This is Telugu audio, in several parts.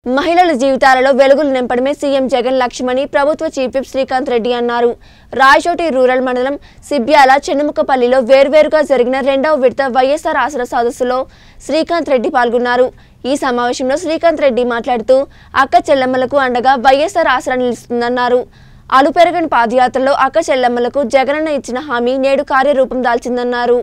మహిళల జీవితాలలో వెలుగులు నింపడమే సీఎం జగన్ లక్ష్యమని ప్రభుత్వ చీఫ్ విప్ శ్రీకాంత్ రెడ్డి అన్నారు రాయచోటి రూరల్ మండలం సిబ్యాల చెన్నుముకపల్లిలో వేర్వేరుగా జరిగిన రెండవ విడత వైఎస్ఆర్ ఆసరా సదస్సులో శ్రీకాంత్ రెడ్డి పాల్గొన్నారు ఈ సమావేశంలో శ్రీకాంత్ రెడ్డి మాట్లాడుతూ అక్క చెల్లెమ్మలకు అండగా వైఎస్ఆర్ ఆసరా నిలుస్తుందన్నారు అలుపెరగని పాదయాత్రలో అక్క చెల్లెమ్మలకు జగనన్న ఇచ్చిన హామీ నేడు కార్యరూపం దాల్చిందన్నారు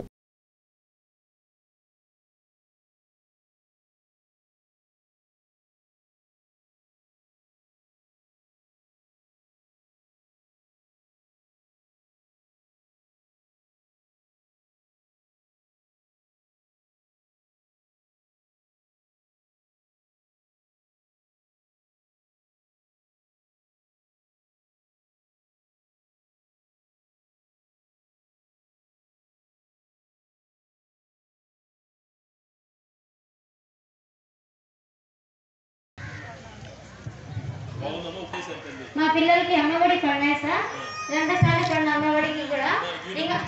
మా పిల్లలకి అమ్మఒడి పడినాయి సార్ రెండు సార్లు పడిన అమ్మఒడికి కూడా ఇంకా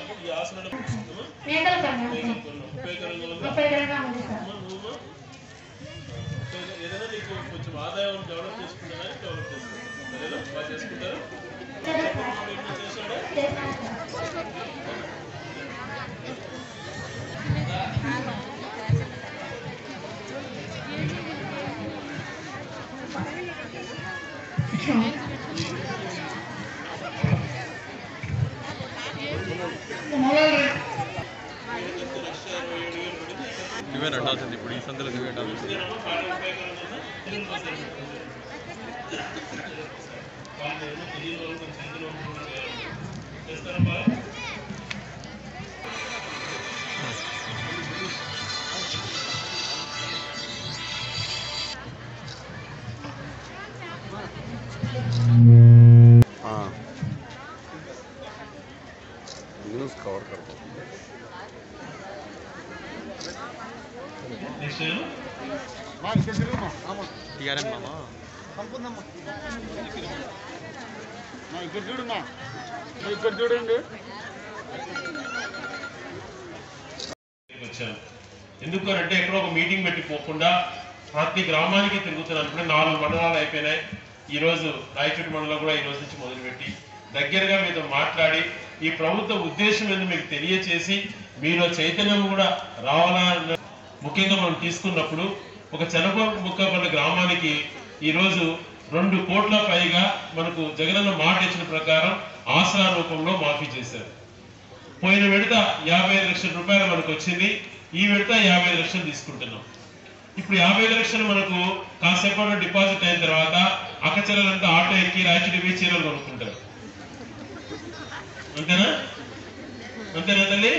మేకలు పడినాయి సార్ ముప్పై గ్రాములు ఉంది సార్ ఏదైనా నీకు కొంచెం ఆదాయం డెవలప్ చేసుకుంటారా డెవలప్ చేసుకుంటారు సరేనా బాగా చేసుకుంటారు సరే సార్ చేస్తాను సార్ నువ్వే నడాల్సింది ఇప్పుడు ఈ సందులో నువ్వే నడాల్సింది हाँ न्यूज़ कवर करता हूँ నెక్స్ట్ టీఆర్ఎం మామా ఇక్కడ చూడమ్మా ఇక్కడ చూడండి వచ్చాను ఎందుకు అంటే ఎక్కడో ఒక మీటింగ్ పెట్టి పోకుండా ప్రతి గ్రామానికి తిరుగుతున్నాను ఇప్పుడే నాలుగు మండలాలు అయిపోయినాయి ఈ రోజు రాయచోటి మండలం కూడా ఈ రోజు నుంచి మొదలుపెట్టి దగ్గరగా మీతో మాట్లాడి ఈ ప్రభుత్వ ఉద్దేశం ఏందో మీకు తెలియచేసి మీలో చైతన్యం కూడా రావాలని ముఖ్యంగా మనం తీసుకున్నప్పుడు ఒక చెనప ముక్కపల్లి గ్రామానికి ఈ రోజు రెండు కోట్ల పైగా మనకు జగనన్న మాట ఇచ్చిన ప్రకారం ఆసరా రూపంలో మాఫీ చేశారు పోయిన విడత యాభై ఐదు లక్షల రూపాయలు మనకు వచ్చింది ఈ విడత యాభై ఐదు లక్షలు తీసుకుంటున్నాం ఇప్పుడు యాభై ఐదు లక్షలు మనకు కాసేపట్లో డిపాజిట్ అయిన తర్వాత అక్కచెల్లెలంతా ఆటో ఎక్కి రాయచూడి పోయి చీరలు కొనుక్కుంటారు అంతేనా అంతేనా తల్లి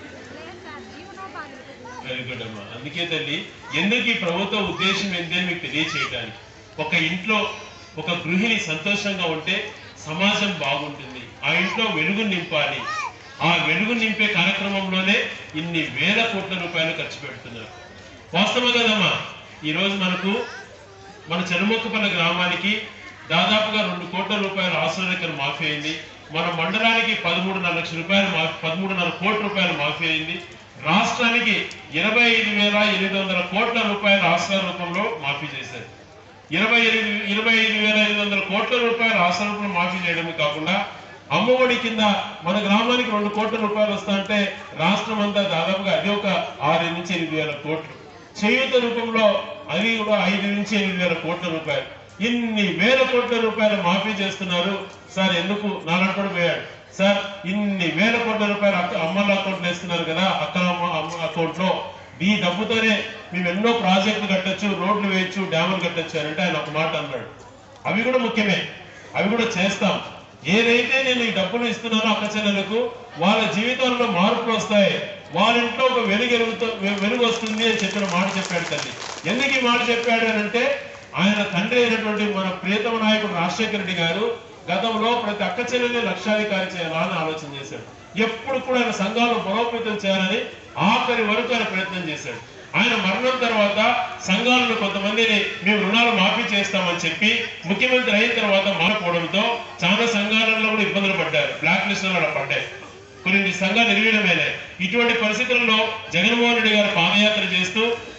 వెరీ గుడ్ అమ్మా అందుకే తల్లి ఎందుకు ఈ ప్రభుత్వ ఉద్దేశం ఏంటి అని మీకు తెలియచేయడానికి ఒక ఇంట్లో ఒక గృహిణి సంతోషంగా ఉంటే సమాజం బాగుంటుంది ఆ ఇంట్లో వెలుగు నింపాలి ఆ వెలుగు నింపే కార్యక్రమంలోనే ఇన్ని వేల కోట్ల రూపాయలు ఖర్చు పెడుతున్నారు వాస్తవం కదమ్మా ఈ రోజు మనకు మన చెరుమొక్కపల్లి గ్రామానికి దాదాపుగా రెండు కోట్ల రూపాయల ఆశ్రయకర మాఫీ అయింది మన మండలానికి పదమూడున్నర లక్షల రూపాయలు మాఫీ పదమూడున్నర కోట్ల రూపాయలు మాఫీ అయింది రాష్ట్రానికి ఇరవై ఐదు వేల ఎనిమిది వందల కోట్ల రూపాయల ఆశ్రయ రూపంలో మాఫీ చేశారు ఇరవై ఎనిమిది ఇరవై ఐదు వేల ఐదు వందల కోట్ల రూపాయల ఆశ్రయ రూపంలో మాఫీ చేయడమే కాకుండా అమ్మఒడి కింద మన గ్రామానికి రెండు కోట్ల రూపాయలు వస్తాయంటే రాష్ట్రం అంతా దాదాపుగా అది ఒక ఆరు నుంచి ఎనిమిది వేల కోట్లు చేయూత రూపంలో అది కూడా ఐదు నుంచి ఎనిమిది వేల కోట్ల రూపాయలు ఇన్ని వేల కోట్ల రూపాయలు మాఫీ చేస్తున్నారు సార్ ఎందుకు నాలుగు కూడా పోయాడు సార్ ఇన్ని వేల కోట్ల రూపాయలు అక్క అమ్మల అకౌంట్లు వేస్తున్నారు కదా అక్కల అమ్మ అకౌంట్ లో ఈ డబ్బుతోనే మేము ఎన్నో ప్రాజెక్టులు కట్టొచ్చు రోడ్లు వేయొచ్చు డ్యాములు కట్టొచ్చు అని అంటే ఆయన ఒక మాట అన్నాడు అవి కూడా ముఖ్యమే అవి కూడా చేస్తాం ఏదైతే నేను ఈ డబ్బులు ఇస్తున్నానో అక్క చెల్లెలకు వాళ్ళ జీవితంలో మార్పులు వస్తాయి వాళ్ళ ఇంట్లో ఒక వెలుగు ఎలుగుతో వెలుగు వస్తుంది అని చెప్పిన మాట చెప్పాడు తల్లి ఎందుకు ఈ మాట చెప్పాడు అని అంటే ఆయన తండ్రి అయినటువంటి మన ప్రియతమ నాయకుడు రాజశేఖర రెడ్డి గారు గతంలో ప్రతి అక్క చెల్లెల్ని లక్షాధికారి చేయాలా అని ఆలోచన చేశాడు ఎప్పుడు కూడా ఆయన సంఘాలను బలోపేతం చేయాలని ఆఖరి వరకు ఆయన ప్రయత్నం చేశాడు ఆయన మరణం తర్వాత సంఘాలను కొంతమందిని మేము రుణాలు మాఫీ చేస్తామని చెప్పి ముఖ్యమంత్రి అయిన తర్వాత మారిపోవడంతో చాలా సంఘాలలో కూడా ఇబ్బందులు పడ్డారు బ్లాక్ లిస్ట్ లో పడ్డాయి కొన్ని సంఘాలు నిర్వీణమైనాయి ఇటువంటి పరిస్థితుల్లో జగన్మోహన్ రెడ్డి గారు పాదయాత్ర చేస్తూ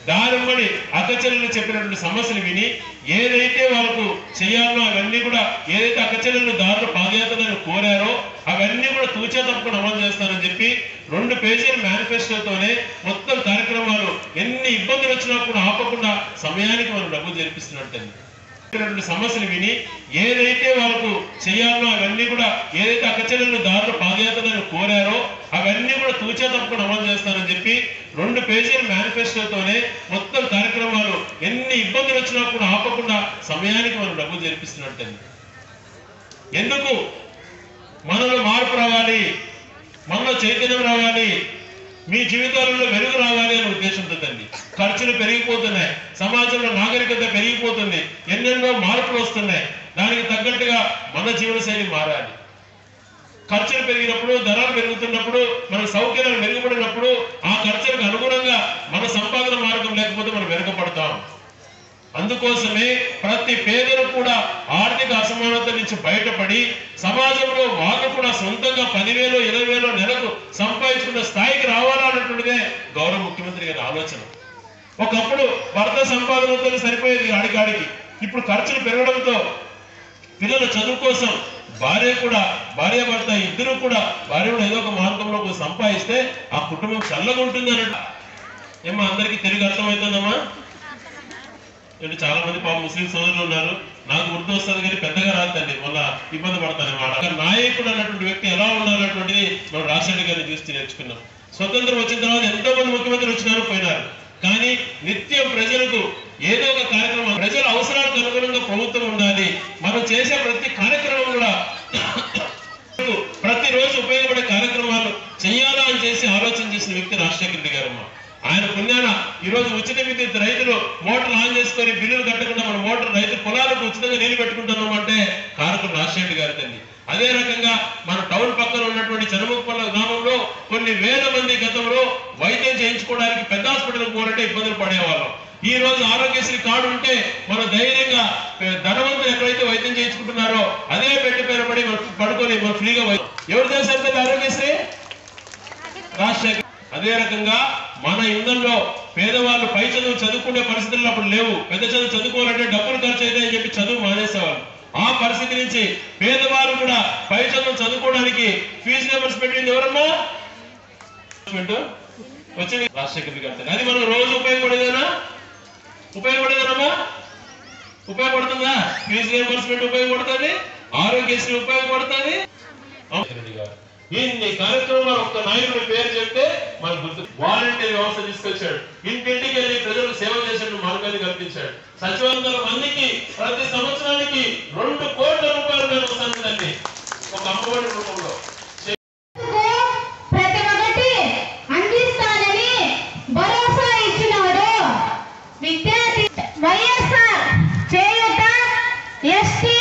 దారుమ్మడి అక్కచెల్లెలు చెప్పినటువంటి సమస్యలు విని ఏదైతే వాళ్ళకు చేయాలో అవన్నీ కూడా ఏదైతే అక్కచెల్లెలు దారిలో పాదయాత్రలను కోరారో అవన్నీ కూడా తూచా తప్పకుండా అమలు చేస్తానని చెప్పి రెండు పేజీల మేనిఫెస్టోతోనే మొత్తం కార్యక్రమాలు ఎన్ని ఇబ్బందులు వచ్చినా కూడా ఆపకుండా సమయానికి మనం డబ్బు జరిపిస్తున్నట్టుంది ఇటువంటి సమస్యలు విని ఏదైతే వాళ్ళకు చేయాలో అవన్నీ కూడా ఏదైతే అక్కచెల్లెలు దారిలో పాదయాత్రలను కోరారో అవన్నీ కూడా తూచా తప్పకుండా అమలు చేస్తానని చెప్పి రెండు పేజీల మేనిఫెస్టోతోనే మొత్తం కార్యక్రమాలు ఎన్ని ఇబ్బందులు వచ్చినా కూడా ఆపకుండా సమయానికి మనం డబ్బు జరిపిస్తున్నట్టుంది ఎందుకు మనలో మార్పు రావాలి మనలో చైతన్యం రావాలి మీ జీవితాలలో వెలుగు రావాలి అనే ఉద్దేశంతో తండ్రి ఖర్చులు పెరిగిపోతున్నాయి సమాజంలో నాగరికత పెరిగిపోతుంది ఎన్నెన్నో మార్పులు వస్తున్నాయి దానికి తగ్గట్టుగా మన జీవనశైలి మారాలి ఖర్చులు పెరిగినప్పుడు ధరలు పెరుగుతున్నప్పుడు మన సౌకర్యాలు మెరుగుపడినప్పుడు ఆ ఖర్చులకు అనుగుణంగా మన సంపాదన మార్గం లేకపోతే మనం వెనుకపడతాం అందుకోసమే ప్రతి పేదలు కూడా ఆర్థిక అసమానత నుంచి బయటపడి సమాజంలో వాళ్ళు కూడా సొంతంగా పదివేలు ఇరవై వేలు నెలకు సంపాదించుకున్న స్థాయికి రావాలన్నటువంటిదే గౌరవ ముఖ్యమంత్రి గారి ఆలోచన ఒకప్పుడు భర్త సంపాదనతో సరిపోయేది ఆడికాడికి ఇప్పుడు ఖర్చులు పెరగడంతో పిల్లల చదువు కోసం భార్య కూడా భార్య భర్త ఇద్దరు కూడా భార్య కూడా ఏదో ఒక మార్గంలో కొంచెం సంపాదిస్తే ఆ కుటుంబం చల్లగా ఉంటుంది అన్నట్టు ఏమో అందరికీ తెలుగు అర్థమవుతుందమ్మా అంటే చాలా మంది పాప ముస్లిం సోదరులు ఉన్నారు నాకు ఉర్దూ వస్తుంది కానీ పెద్దగా రాదండి మళ్ళా ఇబ్బంది పడతాను మాట నాయకుడు అన్నటువంటి వ్యక్తి ఎలా ఉండాలన్నటువంటిది మనం రాజశేఖర్ గారిని చూసి నేర్చుకున్నాం స్వతంత్రం వచ్చిన తర్వాత ఎంతో మంది ముఖ్యమంత్రులు వచ్చినారు పోయినారు కానీ నిత్యం ప్రజలకు ఏదో ఒక కార్యక్రమం ప్రజల అవసరాలకు అనుగుణంగా ప్రభుత్వం ఉండాలి మనం చేసే ప్రతి కార్యక్రమం కూడా ప్రతిరోజు ఉపయోగపడే కార్యక్రమాలు చేయాలా అని చేసి ఆలోచన చేసిన వ్యక్తి రాజశేఖర రెడ్డి గారమ్మ ఆయన పుణ్యాన ఈ రోజు ఉచిత విద్యుత్ రైతులు మోటార్లు ఆన్ చేసుకొని బిల్లులు కట్టకుండా మన మోటార్ రైతు పొలాలకు ఉచితంగా నీళ్లు పెట్టుకుంటున్నాం అంటే కారకుడు రాజశేఖర గారి తల్లి అదే రకంగా మన టౌన్ పక్కన ఉన్నటువంటి చనముప్పల గ్రామంలో కొన్ని వేల మంది గతంలో వైద్యం చేయించుకోవడానికి పెద్ద హాస్పిటల్ పోరంటే ఇబ్బందులు పడేవాళ్ళం ఈ రోజు ఆరోగ్యశ్రీ కార్డు ఉంటే మన ధైర్యంగా ఏ, ధనవంతులు ఎక్కడైతే వైద్యం చేయించుకుంటున్నారో అదే బెడ్ పైన పడి మనం పడుకొని మనం ఫ్రీగా వైద్యం ఎవరు చేశారు తల్లి ఆరోగ్యశ్రీ రాజశేఖర్ అదే రకంగా మన ఇంధంలో పేదవాళ్ళు పై చదువు చదువుకునే పరిస్థితులు అప్పుడు లేవు పెద్ద చదువు చదువుకోవాలంటే డబ్బులు ఖర్చు అయితే అని చెప్పి చదువు మానేసేవాళ్ళు ఆ పరిస్థితి నుంచి పేదవాళ్ళు కూడా పై చదువు చదువుకోవడానికి ఫీజు నెంబర్స్ పెట్టింది ఎవరమ్మా వచ్చింది రాజశేఖర్ రెడ్డి గారు అది మనం రోజు ఉపయోగపడేదేనా ఉపయోగపడేదేనమ్మా ఉపయోగపడుతుందా ఫీజు రియంబర్స్మెంట్ ఉపయోగపడుతుంది ఆరోగ్యశ్రీ ఉపయోగపడుతుంది రెడ్డి గారు ఇన్ని కార్యక్రమాలు ఒక్క నాయకుడి పేరు చెప్తే మనకు గుర్తు వాలంటీర్ వ్యవస్థ తీసుకొచ్చాడు ఇంటింటికి వెళ్ళి ప్రజలకు సేవ చేసే మార్గాన్ని కల్పించాడు సచివాలయాల మందికి ప్రతి సంవత్సరానికి రెండు కోట్ల రూపాయలు నేను వస్తానండి ఒక అమ్మఒడి రూపంలో ప్రతి ఒక్కటి అందిస్తానని భరోసా ఇచ్చినాడు విద్యార్థి వైఎస్ఆర్ చేయుత ఎస్టీ